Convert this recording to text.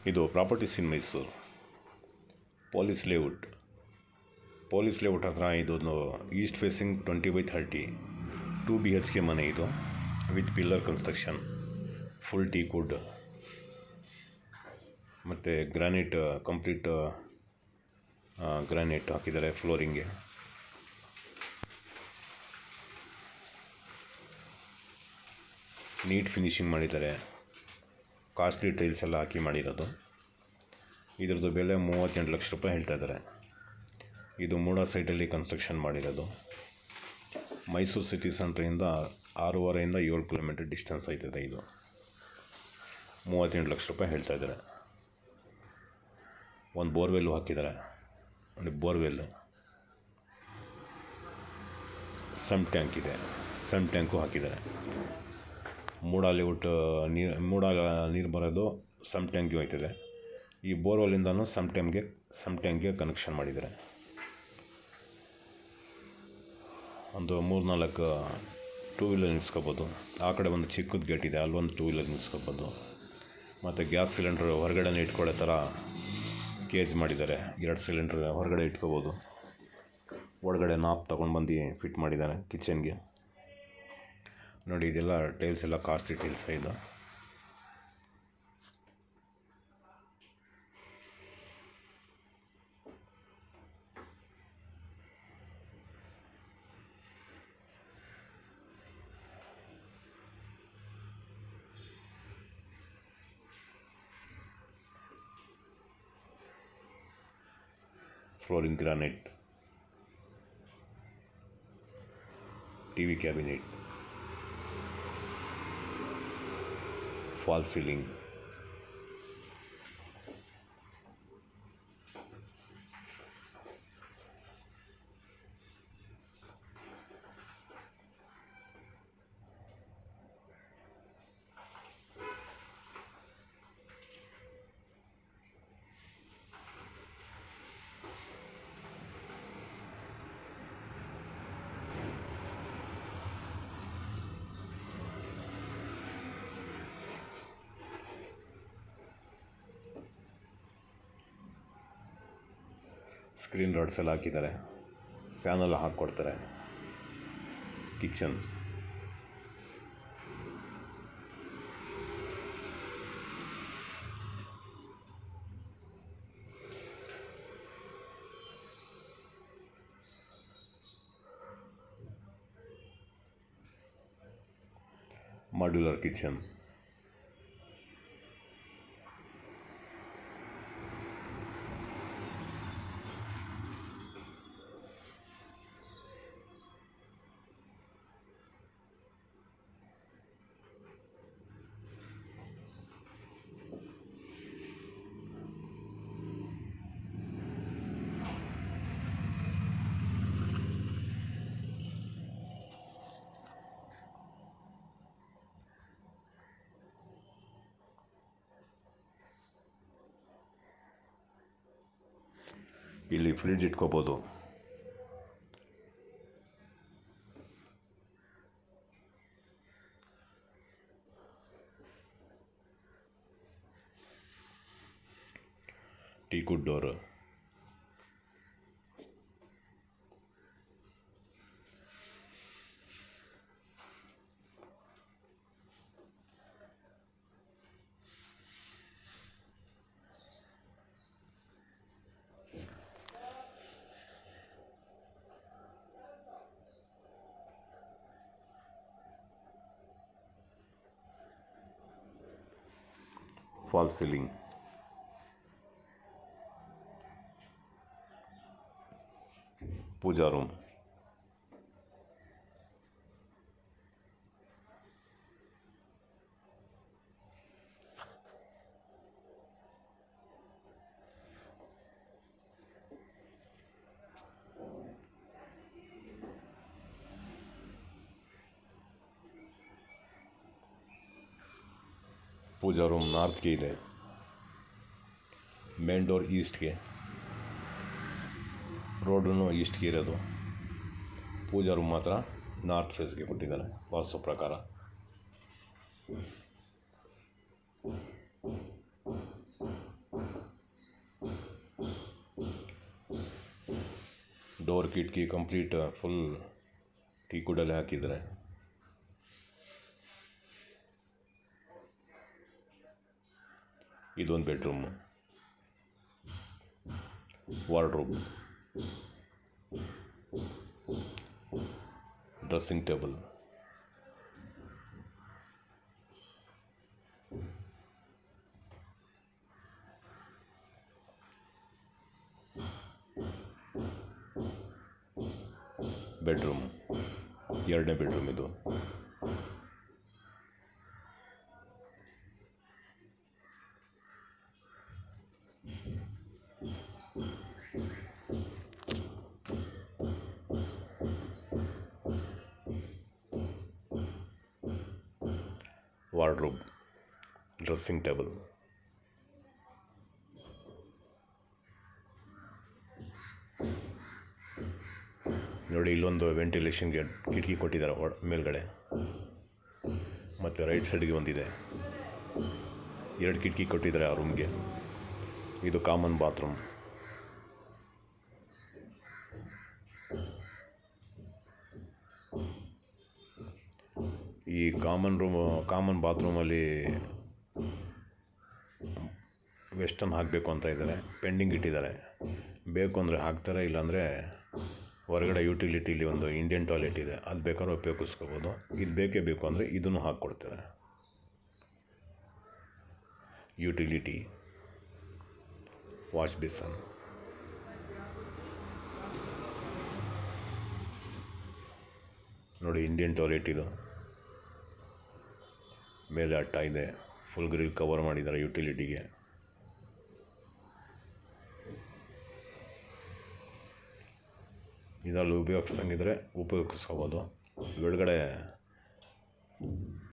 ಇದು properties in Mysuru police layout police layout ಹತ್ರ ಇದೊಂದು east facing twenty by thirty two B H K ಮನೆ ಇದು with pillar construction full teak wood ಮತ್ತು granite complete granite ಹಾಕಿದ್ದಾರೆ ಫ್ಲೋರಿಂಗ್ಗೆ ನೀಟ್ ಫಿನಿಶಿಂಗ್ ಮಾಡಿದ್ದಾರೆ ಕಾಸ್ಟ್ಲಿ ಟೈಲ್ಸ್ ಎಲ್ಲ ಹಾಕಿ ಮಾಡಿರೋದು ಇದ್ರದ್ದು ಬೆಲೆ ಮೂವತ್ತೆಂಟು ಲಕ್ಷ ರೂಪಾಯಿ ಹೇಳ್ತಾ ಇದ್ದಾರೆ ಇದು ಮೂಡ ಸೈಟಲ್ಲಿ ಕನ್ಸ್ಟ್ರಕ್ಷನ್ ಮಾಡಿರೋದು ಮೈಸೂರು ಸಿಟಿ ಸೆಂಟ್ರಿಂದ ಆರೂವರೆಯಿಂದ ಏಳು ಕಿಲೋಮೀಟರ್ ಡಿಸ್ಟೆನ್ಸ್ ಆಯ್ತದೆ ಇದು ಮೂವತ್ತೆಂಟು ಲಕ್ಷ ರೂಪಾಯಿ ಹೇಳ್ತಾ ಇದ್ದಾರೆ ಒಂದು ಬೋರ್ವೆಲ್ಲು ಹಾಕಿದ್ದಾರೆ ನೋಡಿ ಬೋರ್ವೆಲ್ ಸಮ್ ಟ್ಯಾಂಕ್ ಇದೆ ಸಮ್ ಟ್ಯಾಂಕು ಹಾಕಿದ್ದಾರೆ ಮೂಡ ಲೇಔಟ್ ನೀರು ಮೂಡ ನೀರು ಬರೋದು ಸಮ್ ಟ್ಯಾಂಕ್ಗೆ ಹೋಯ್ತದೆ ಈ ಬೋರ್ವೆಲ್ಲಿಂದನೂ ಸಮ್ ಟ್ಯಾಂಕ್ಗೆ ಸಮ್ ಟ್ಯಾಂಕ್ಗೆ ಕನೆಕ್ಷನ್ ಮಾಡಿದ್ದಾರೆ ಒಂದು ಮೂರು ನಾಲ್ಕು ಟೂ ವೀಲರ್ ನಿಲ್ಸ್ಕೊಬೋದು ಆ ಕಡೆ ಒಂದು ಚಿಕ್ಕದು ಗೇಟ್ ಇದೆ ಅಲ್ಲೊಂದು ಟೂ ವೀಲರ್ ನಿಲ್ಸ್ಕೊಬೋದು ಮತ್ತು ಗ್ಯಾಸ್ ಸಿಲಿಂಡ್ರ್ ಹೊರಗಡೆನೇ ಇಟ್ಕೊಳ್ಳೋ ಥರ ಕೇಜ್ ಮಾಡಿದ್ದಾರೆ ಎರಡು ಸಿಲಿಂಡ್ರ್ ಹೊರಗಡೆ ಇಟ್ಕೋಬೋದು ಒಳಗಡೆ ನಾಪ್ ತೊಗೊಂಡು ಬಂದು ಫಿಟ್ ಮಾಡಿದ್ದಾರೆ ಕಿಚನ್ಗೆ ನೋಡಿ ಇದೆಲ್ಲ ಟೈಲ್ಸ್ ಎಲ್ಲ ಕಾಸ್ಟ್ಲಿ ಟೈಲ್ಸ್ ಇದು flooring granite T V cabinet false ceiling screen rods ಎಲ್ಲ ಹಾಕಿದ್ದಾರೆ ಫ್ಯಾನೆಲ್ಲ ಹಾಕ್ಕೊಡ್ತಾರೆ ಕಿಚನ್ ಮಾಡ್ಯುಲರ್ ಕಿಚನ್ ಇಲ್ಲಿ ಫ್ರಿಡ್ಜ್ ಇಟ್ಕೋಬೋದು teak wood door false ceiling pooja room pooja room ನಾರ್ತ್ಗೆ ಇದೆ ಮೇನ್ ಡೋರ್ ಈಸ್ಟ್ಗೆ ರೋಡೂ ಈಸ್ಟ್ಗೆ ಇರೋದು ಪೂಜಾ ರೂಮ್ ಮಾತ್ರ ನಾರ್ತ್ ಫೇಸ್ಗೆ ಕೊಟ್ಟಿದ್ದಾರೆ ವಾಸ್ತು ಪ್ರಕಾರ ಡೋರ್ ಕಿಟಕಿ ಕಂಪ್ಲೀಟ್ ಫುಲ್ ಟೀ ಕುಡಲ್ಲೇ ಹಾಕಿದ್ದಾರೆ ಇದೊಂದು bedroom wardrobe dressing table bedroom ಎರಡನೇ ಬೆಡ್ರೂಮ್ ಇದು ವಾರ್ಡ್ರೋಬ್ ಡ್ರೆಸ್ಸಿಂಗ್ ಟೇಬಲ್ ನೋಡಿ ಇಲ್ಲೊಂದು ವೆಂಟಿಲೇಷನ್ಗೆ ಕಿಟಕಿ ಕೊಟ್ಟಿದ್ದಾರೆ ಒಳ ಮೇಲ್ಗಡೆ ಮತ್ತು ರೈಟ್ ಸೈಡ್ಗೆ ಒಂದಿದೆ ಎರಡು ಕಿಟಕಿ ಕೊಟ್ಟಿದ್ದಾರೆ ಆ ರೂಮ್ಗೆ ಇದು ಕಾಮನ್ ಬಾತ್ರೂಮ್ ಈ ಕಾಮನ್ ರೂಮ್ ಕಾಮನ್ ಬಾತ್ರೂಮಲ್ಲಿ ವೆಸ್ಟರ್ನ್ ಹಾಕಬೇಕು ಅಂತ ಇದ್ದಾರೆ ಪೆಂಡಿಂಗ್ ಇಟ್ಟಿದ್ದಾರೆ ಬೇಕು ಅಂದರೆ ಹಾಕ್ತಾರೆ ಇಲ್ಲಾಂದರೆ ಹೊರಗಡೆ ಯುಟಿಲಿಟಿಲಿ ಒಂದು ಇಂಡಿಯನ್ ಟಾಯ್ಲೆಟ್ ಇದೆ ಅದು ಬೇಕಾದ್ರೂ ಉಪಯೋಗಿಸ್ಕೋಬೋದು ಇದು ಬೇಕೇ ಬೇಕು ಅಂದರೆ ಇದನ್ನು ಹಾಕ್ಕೊಡ್ತಾರೆ ಯುಟಿಲಿಟಿ ವಾಶ್ ಬೇಸನ್ ನೋಡಿ ಇಂಡಿಯನ್ ಟಾಯ್ಲೆಟ್ ಇದು ಮೇಲೆ ಅಟ್ಟ ಇದೆ ಫುಲ್ ಗ್ರಿಲ್ ಕವರ್ ಮಾಡಿದ್ದಾರೆ ಯುಟಿಲಿಟಿಗೆ ಇದರಲ್ಲಿ ಉಪಯೋಗಿಸ್ದಂಗಿದ್ರೆ ಉಪಯೋಗಿಸ್ಕೋಬೋದು ಒಳಗಡೆ